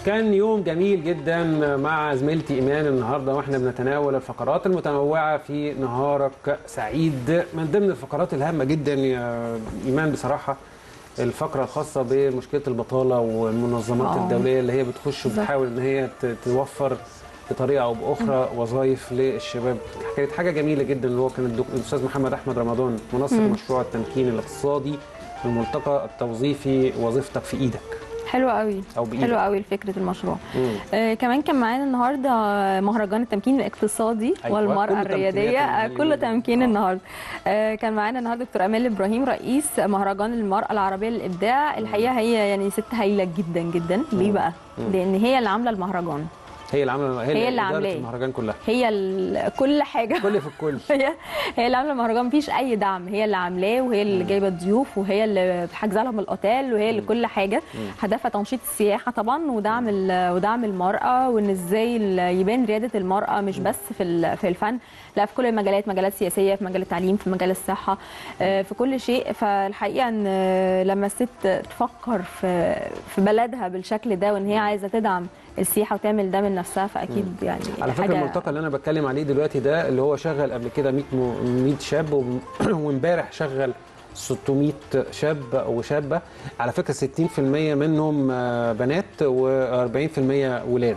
كان يوم جميل جدا مع زميلتي ايمان النهارده واحنا بنتناول الفقرات المتنوعه في نهارك سعيد من ضمن الفقرات الهامه جدا يا ايمان بصراحه الفقره الخاصه بمشكله البطاله والمنظمات آه. الدوليه اللي هي بتخش بالظبط. وبتحاول ان هي ت- توفر بطريقه او باخرى وظائف للشباب كانت حاجه جميله جدا اللي هو كان الدك- الاستاذ محمد احمد رمضان منسق مشروع التمكين الاقتصادي في الملتقى التوظيفي وظيفتك في ايدك حلو قوي أو بإيدك. حلو قوي فكره المشروع مم. آه كمان كان معانا النهارده مهرجان التمكين الاقتصادي أيوة، والمراه كله الرياديه تمكينات آه اليوم كله ده. تمكين آه. النهارده آه كان معانا النهارده دكتور امال ابراهيم رئيس مهرجان المراه العربيه للابداع الحقيقه هي يعني ست هايله جدا جدا ليه بقى لان هي اللي عامله المهرجان هي اللي عامله هي, هي اللي إدارة عاملاه. المهرجان كلها هي ال- كل حاجه كل في الكل هي هي اللي عامله المهرجان مفيش اي دعم هي اللي عاملاه وهي اللي جايبه الضيوف وهي اللي حاجزه لهم الاوتيل وهي اللي كل حاجه هدفها تنشيط السياحه طبعا ودعم ال- ودعم المراه وان ازاي ال- يبان رياده المراه مش بس في ال- في الفن لا في كل المجالات مجالات سياسيه في مجال التعليم في مجال الصحه آه، في كل شيء فالحقيقه ان آه، لما الست تفكر في في بلدها بالشكل ده وان هي عايزه تدعم السياحه وتعمل ده من نفسها فاكيد يعني على فكره حاجة- الملتقى اللي انا بتكلم عليه دلوقتي ده اللي هو شغل قبل كده 100 م- 100 شاب وم- وامبارح شغل 600 شاب وشابه على فكره 60% منهم آه، بنات و40% ولاد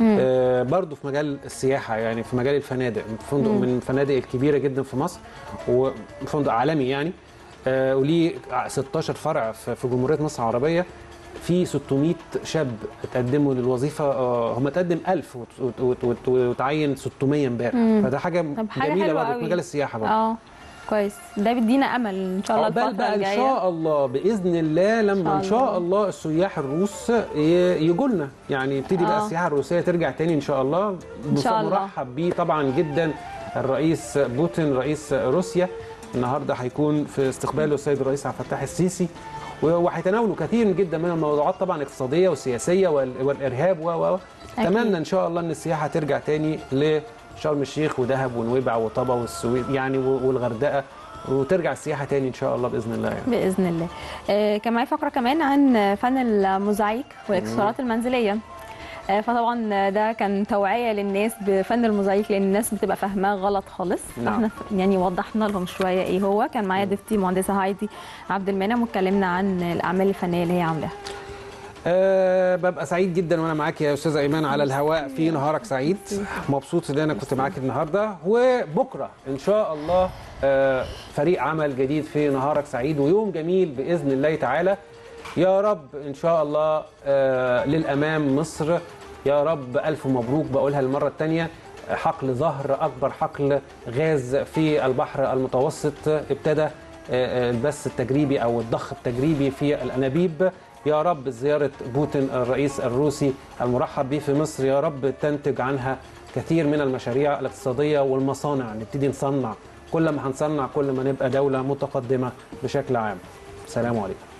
آه، برضه في مجال السياحه يعني في مجال الفنادق فندق من الفنادق الكبيره جدا في مصر وفندق عالمي يعني آه، وليه 16 فرع في في جمهوريه مصر العربيه في 600 شاب اتقدموا للوظيفه آه، هم اتقدم 1000 وت- وت- وت- وتعين 600 امبارح فده حاجه طب حاجه جميله حلوه برضه في قوي. مجال السياحه برضه اه كويس ده بيدينا امل ان شاء الله عقبال الفتره بقى ان الجايه شاء الله باذن الله لما ان شاء شاء الله. الله السياح الروس يجوا لنا يعني يبتدي بقى آه. السياحه الروسيه ترجع تاني ان شاء الله شاء الله. مرحب بيه طبعا جدا الرئيس بوتين رئيس روسيا النهارده هيكون في استقباله السيد الرئيس عبد الفتاح السيسي و- وهيتناولوا كثير جدا من الموضوعات طبعا اقتصاديه وسياسيه وال- والارهاب و و و. أكيد. اتمنى ان شاء الله ان السياحه ترجع تاني لشرم الشيخ ودهب ونويبع وطبا والسويد يعني و- والغردقه وترجع السياحه تاني ان شاء الله باذن الله يعني. باذن الله آه كان معايا فقره كمان عن فن الموزايك والاكسسوارات المنزليه آه فطبعا ده كان توعيه للناس بفن الموزايك لان الناس بتبقى فاهماه غلط خالص نعم. فاحنا ف- يعني وضحنا لهم شويه ايه هو كان معايا ضيفتي مهندسه هايدي عبد المنعم واتكلمنا عن الاعمال الفنيه اللي هي عاملاها أه ببقى سعيد جدا وانا معاك يا استاذه ايمان على الهواء في نهارك سعيد مبسوط ان انا كنت معاك النهارده وبكره ان شاء الله أه فريق عمل جديد في نهارك سعيد ويوم جميل باذن الله تعالى يا رب ان شاء الله أه للامام مصر يا رب الف مبروك بقولها المره الثانيه حقل ظهر اكبر حقل غاز في البحر المتوسط ابتدى آه، البث التجريبي او الضخ التجريبي في الانابيب يا رب زياره بوتين الرئيس الروسي المرحب به في مصر يا رب تنتج عنها كثير من المشاريع الاقتصاديه والمصانع نبتدي نصنع كل ما هنصنع كل ما نبقى دوله متقدمه بشكل عام سلام عليكم